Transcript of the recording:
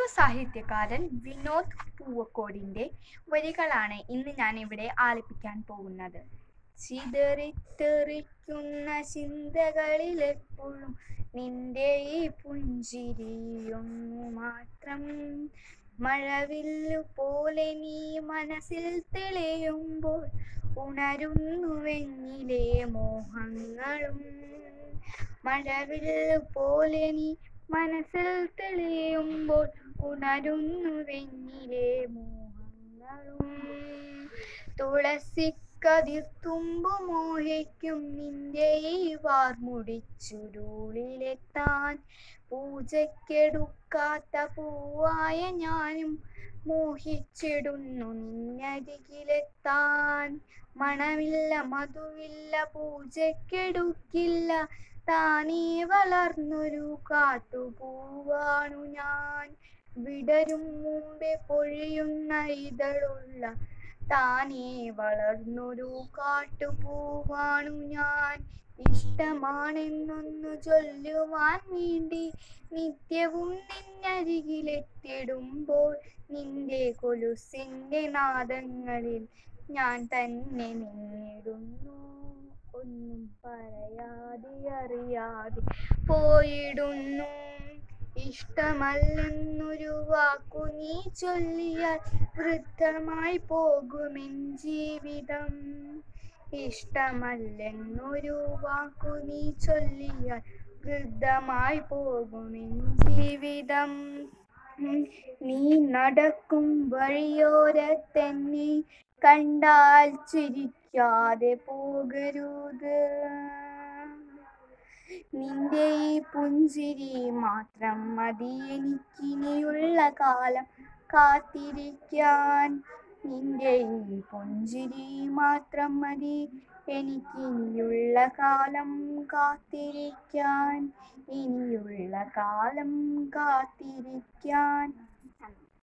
സാഹിത്യകാരൻ വിനോദ് പൂവക്കോടിന്റെ വരികളാണ് ഇന്ന് ഞാൻ ഇവിടെ ആലപിക്കാൻ പോകുന്നത് ചിതറിത്തെറിക്കുന്ന ചിന്തകളിൽ എപ്പോഴും നിന്റെ ഈ പുഞ്ചിരിയൊന്നു മാത്രം മഴവില്ലു പോലെ നീ മനസ്സിൽ തെളിയുമ്പോൾ ഉണരുന്നുവെന്നിലെ മോഹങ്ങളും മഴവില്ലു പോലെ നീ മനസ്സിൽ തെളിയുമ്പോൾ ഉണരുന്നുവെന്നിലെ മോഹങ്ങളും തുളസിക്കതിർത്തുമ്പു മോഹിക്കും നിന്റെ ഈ വാർമുടിച്ചുരുളിലെത്താൻ പൂജയ്ക്കെടുക്കാത്ത പൂവായ ഞാനും മോഹിച്ചിടുന്നു നിന്നരികിലെത്താൻ മണമില്ല മധുവില്ല പൂജയ്ക്കെടുക്കില്ല താനേ വളർന്നൊരു കാട്ടുപൂവാണു ഞാൻ വിടരും മുമ്പേ പൊഴിയുന്ന ഇതളുള്ള താനേ വളർന്നൊരു കാട്ടുപൂവാണു ഞാൻ ഇഷ്ടമാണെന്നൊന്നു ചൊല്ലുവാൻ വേണ്ടി നിത്യവും നിന്നരികിലെത്തിടുമ്പോൾ നിന്റെ കൊലുസിന്റെ നാദങ്ങളിൽ ഞാൻ തന്നെ നിന്നിടുന്നു ഒന്നും പറയാതെ അറിയാതെ പോയിടുന്നു ഇഷ്ടമല്ലെന്നൊരു വാക്കു നീ ചൊല്ലിയാൽ വൃദ്ധമായി പോകുമെൻ ജീവിതം ഇഷ്ടമല്ലെന്നൊരു വാക്കു നീ ചൊല്ലിയാൽ വൃദ്ധമായി പോകുമെൻ ജീവിതം നീ നടക്കും വഴിയോരത്തന്നെ കണ്ടാൽ ചിരിക്കാതെ പോകരുത് നിന്റെ ഈ പുഞ്ചിരി മാത്രം മതി എനിക്കിനിയുള്ള കാലം കാത്തിരിക്കാൻ നിന്റെ ഈ പുഞ്ചിരി മാത്രം മതി എനിക്കിനിയുള്ള കാലം കാത്തിരിക്കാൻ ഇനിയുള്ള കാലം കാത്തിരിക്കാൻ